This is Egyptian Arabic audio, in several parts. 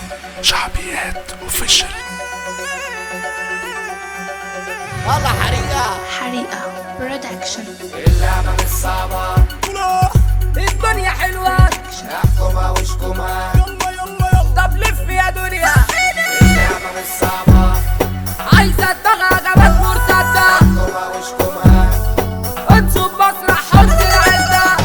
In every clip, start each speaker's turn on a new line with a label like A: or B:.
A: شعبيات اوفيشال
B: والله حريقة
C: حريقة برودكشن
B: اللعبة مش صعبة
D: الدنيا حلوة
B: احكمها واشكمها
D: طب لف يا دنيا
B: اللعبة مش صعبة
D: عايزة دماغ غابات مرتدة
B: احكمها واشكمها
D: انشب مسرح حط العزة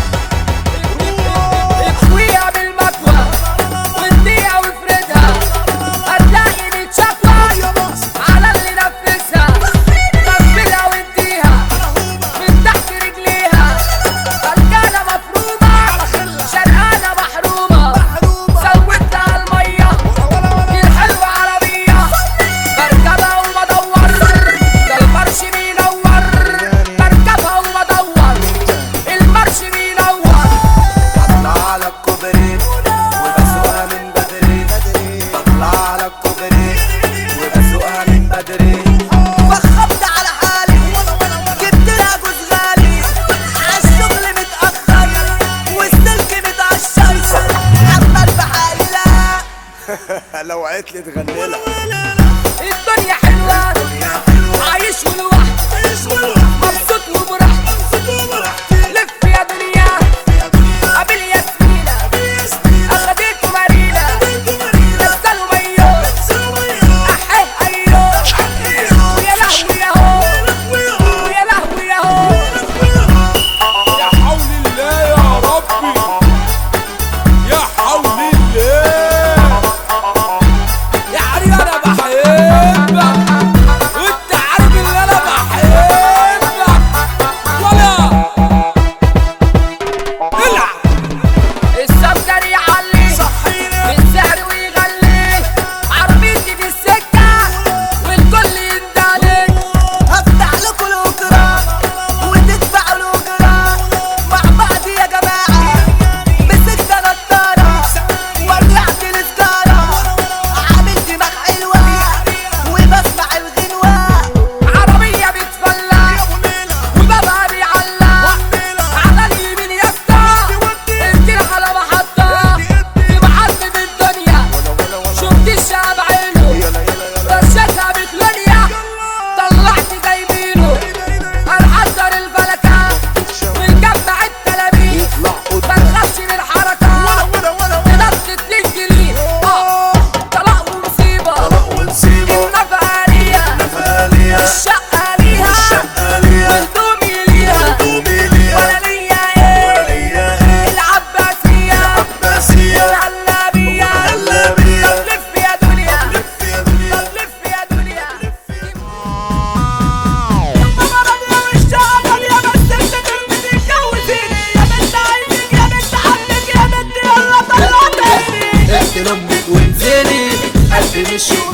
D: اكويها بالمكوى واديها وافردها هتلاقي ميت شكوى على اللي نفسها كملها واديها من تحت رجليها غرقانة مفرومة شرقانة محرومة زودتها المية دي الحلوة عربية بركبها وبدور ده المرش بينور بركبها وبدور المرش بينور
B: بطلع على الكوبري وبسوقها من بدري بطلع على الكوبري وبسوقها من بدري
E: فخمت على حالي جبت لها جوز غالي عالشغل متأخر والسلك متعشر عمال بحالي لا
B: لو عيت لي تغني لها
D: الدنيا حلوة عايش ولوحدي مبسوط وبراحتي لف يا دنيا قابل ياسمينة أخدته مارينا نزلوا ميو أحيه أيوه ويا لهوي ياهو ويا لهوي ياهو
F: يا حول الله يا ربي يا حول الله يا عريس انا بحبك وانت عارف ان انا بحبك ولا العب
D: السكر يعلي السعر ويغلي عربيتي في السكة والكل يندلك
E: هفتح لكم الأجرة وتدفعوا الأجرة مع بعض يا جماعة مسكت نضارة ولعت السجارة عامل دماغ حلوة وبسمع الغنوة
D: عربية بتفلع وبابها بيعلق على اليمين يا اسطى اركن على محطة في محطة الدنيا شفت الشعب عينه رشتها بكلونيا طلعت جايبينه هنحضر الفلكة ونجمع التلاميذ ما نخافش من الحركة ننط اتنين جنيه اه طلاق ومصيبة النفقة ليها الشقة ليها وهدومي ليها ولا ليا ايه العباسية والهلابية طب لف يا دنيا طب لف يا دنيا
E: احترامك وانزلي قلبي مش